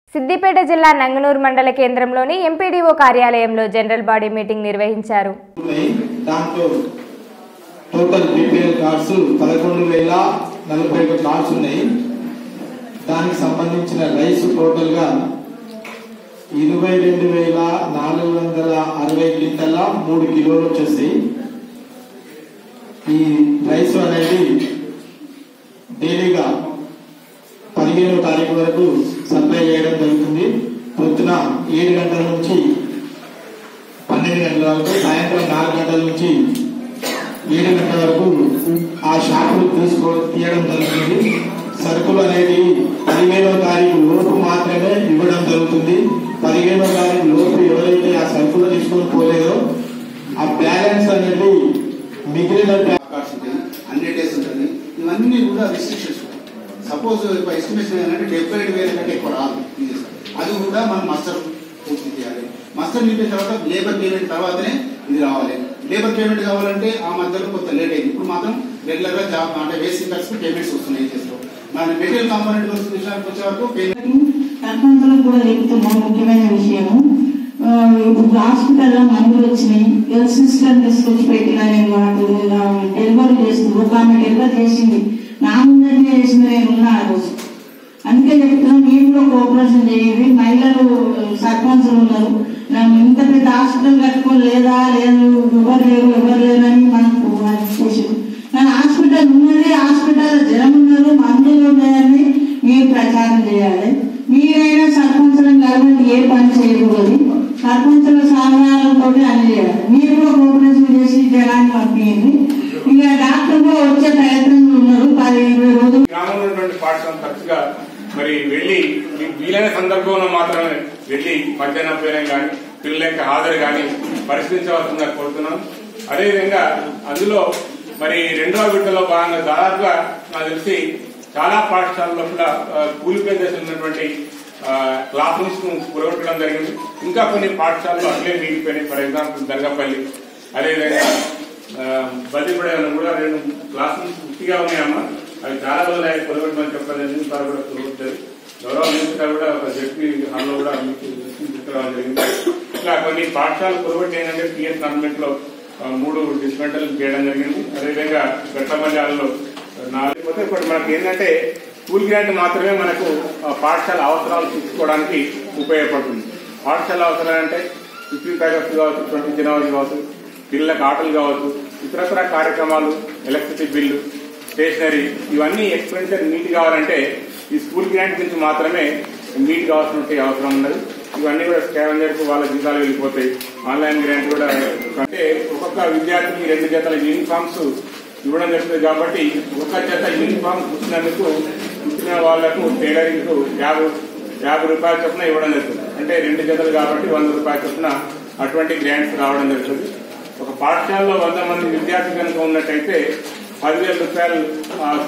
సిద్దిపేట జిల్లా నంగనూరు మండల కేంద్రంలోని ఎంపీడీఓ కార్యాలయంలో జనరల్ బాడీ మీటింగ్ నిర్వహించారు ఉన్నాయి దాంట్లో టోటల్ బీపీఎల్ కార్డ్స్ పదకొండు వేల నలభై ఒక కార్డ్స్ ఉన్నాయి దానికి సంబంధించిన రైస్ టోటల్ గా ఇరవై రెండు వేల నాలుగు వందల అరవై క్వింటల మూడు కిలోలు వచ్చేస్తాయి ఈ రైస్ అనేది డైలీగా పదిహేనో తారీఖు వరకు సప్లై చేయడం జరుగుతుంది పొద్దున ఏడు గంటల నుంచి పన్నెండు గంటల వరకు సాయంత్రం నాలుగు గంటల నుంచి ఏడు గంటల వరకు ఆ షాపులు తీసుకో తీయడం జరుగుతుంది సరుకులు అనేది పదిహేనవ తారీఖు లోపు మాత్రమే ఇవ్వడం జరుగుతుంది పదిహేనవ తారీఖు లోపు ఎవరైతే ఆ సరుకులు తీసుకొని పోలేదో ఆ బ్యాలెన్స్ అనేది మిగిలిన బ్యా- కార్డ్స్ ఉంటాయి హండ్రెడ్ డేస్ ఉంటుంది ఇవన్నీ కూడా రిస్ట్రిక్షన్స్ సపోజ్ ఎస్టిమేషన్ ఏంటంటే డెబ్బై ఏడు వేల కంటే ఎక్కువ రాదు ఇది. అది కూడా మనం మస్టర్ పూర్తి చేయాలి మస్టర్ నింపిన తర్వాత లేబర్ పేమెంట్ తర్వాతనే ఇది రావాలి లేబర్ పేమెంట్ కావాలంటే ఆ మధ్యలో కొంత లేట్ అయింది ఇప్పుడు మాత్రం రెగ్యులర్ గా జాబ్ అంటే బేసిక్ ఖర్చు పేమెంట్స్ వస్తున్నాయి చేస్తాం మన మెటీరియల్ కాంపోనెంట్ విషయానికి వచ్చే వరకు పేమెంట్ సర్పంచులకు కూడా చెప్తున్నా ముఖ్యమైన విషయము ఆ, ఇప్పుడు హాస్పిటల్లో మందులు వచ్చినాయి హెల్త్ సిస్టమ్ తీసుకొచ్చి పెట్టిన నేను నాకు డెలివరీ చేస్తూ ఒక ఆమె డెలివరీ చేసింది నా ముందరే చేసింది నేను ఉన్నా ఆ రోజు అందుకే చెప్తున్నా మీరు కూడా కోఆపరేషన్ చేయండి మహిళలు సర్పంచులు ఉన్నారు నా- ఇంత పెద్ద హాస్పిటల్ కట్టుకోని లేదా లేదు ఎవరు లేరు ఎవరు లేరని మనకు చేసారు కానీ హాస్పిటల్ ఉన్నది హాస్పిటల్ జనం ఉన్నారు మందులు ఉన్నాయని మీరు ప్రచారం చేయాలి మీరైనా సర్పంచులను కాబట్టి ఏ పని చేయకూడదు సర్పంచుల సలహాలతో అన్ని చేయాలి మీరు కూడా కోఆపరేషన్ చేసి జనాన్ని పంపించండి ఇక డాక్టర్ కూడా వచ్చే ప్రయత్నంలో ఉన్నారు పది ఇరవై రోజులు గ్రామంలో ఉన్నటువంటి పాఠశాల తరచుగా మరి వెళ్ళి మీకు వీలైన సందర్భంలో మాత్రమే వెళ్ళి మధ్యాహ్న భోజనం కానీ పిల్లల యొక్క హాజరు కానీ పరిశీలించవలసిందిగా కోరుతున్నాం అదేవిధంగా అందులో మరి రెండవ విడతలో భాగంగా దాదాపుగా నాకు తెలిసి చాలా పాఠశాలల్లో కూడా ఆ, కూలిపోయిన దశలో ఉన్నటువంటి క్లాస్ రూమ్స్ ను కూడగొట్టడం జరిగింది ఇంకా కొన్ని పాఠశాలలో అట్లే మిగిలిపోయినాయి ఫర్ ఎగ్జాంపుల్ దర్గపల్లి అదేవిధంగా బదిపడేవాళ్ళు కూడా రెండు క్లాస్ రూమ్స్ పూర్తిగా ఉన్నాయమ్మా అవి చాలా రోజులు అయ్యి కొలగొట్టమని చెప్పాలి ఎందుకు వారు కూడా కొలగొట్టారు గౌరవ మినిస్టర్ కూడా ఒక జడ్పీ హాల్లో కూడా మీకు దృష్టికి తీసుకురావడం జరిగింది ఇట్లా కొన్ని పాఠశాలలు కొలగొట్టి ఏంటంటే పిఎస్ గవర్నమెంట్ లో ఆ, మూడు డిస్మెంటల్ చేయడం జరిగింది అదేవిధంగా గట్టమల్యాలలో నాలుగు పోతే ఇప్పుడు మనకి ఏంటంటే స్కూల్ గ్రాంట్ మాత్రమే మనకు ఆ, పాఠశాల అవసరాలు తీసుకోవడానికి ఉపయోగపడుతుంది పాఠశాల అవసరాలు అంటే ఫిఫ్టీన్ ప్యాకెట్స్ కావచ్చు ట్వంటీ జనవరి కావచ్చు పిల్లలకు ఆటలు కావచ్చు ఇతరత్ర కార్యక్రమాలు ఎలక్ట్రిసిటీ బిల్లు స్టేషనరీ ఇవన్నీ ఎక్స్పెండిచర్ మీట్ కావాలంటే ఈ స్కూల్ గ్రాంట్ నుంచి మాత్రమే మీట్ కావాల్సిన అవసరం ఉన్నది ఇవన్నీ కూడా స్కావెంజర్ కు వాళ్ళ జీతాలు వెళ్ళిపోతాయి ఆన్లైన్ గ్రాంట్ కూడా అంటే ఒక్కొక్క విద్యార్థికి రెండు జతల యూనిఫామ్స్ ఇవ్వడం జరుగుతుంది కాబట్టి ఒక జత యూనిఫామ్స్ ఇచ్చినందుకు ఇచ్చిన వాళ్లకు టైలరింగ్ కు యాభై యాభై రూపాయల చొప్పున ఇవ్వడం జరుగుతుంది అంటే రెండు జతలు కాబట్టి వంద రూపాయల చొప్పున అటువంటి గ్రాంట్స్ రావడం జరుగుతుంది ఒక పాఠశాలలో వంద మంది విద్యార్థి కనుక ఉన్నట్టయితే పదివేల రూపాయలు ఆ,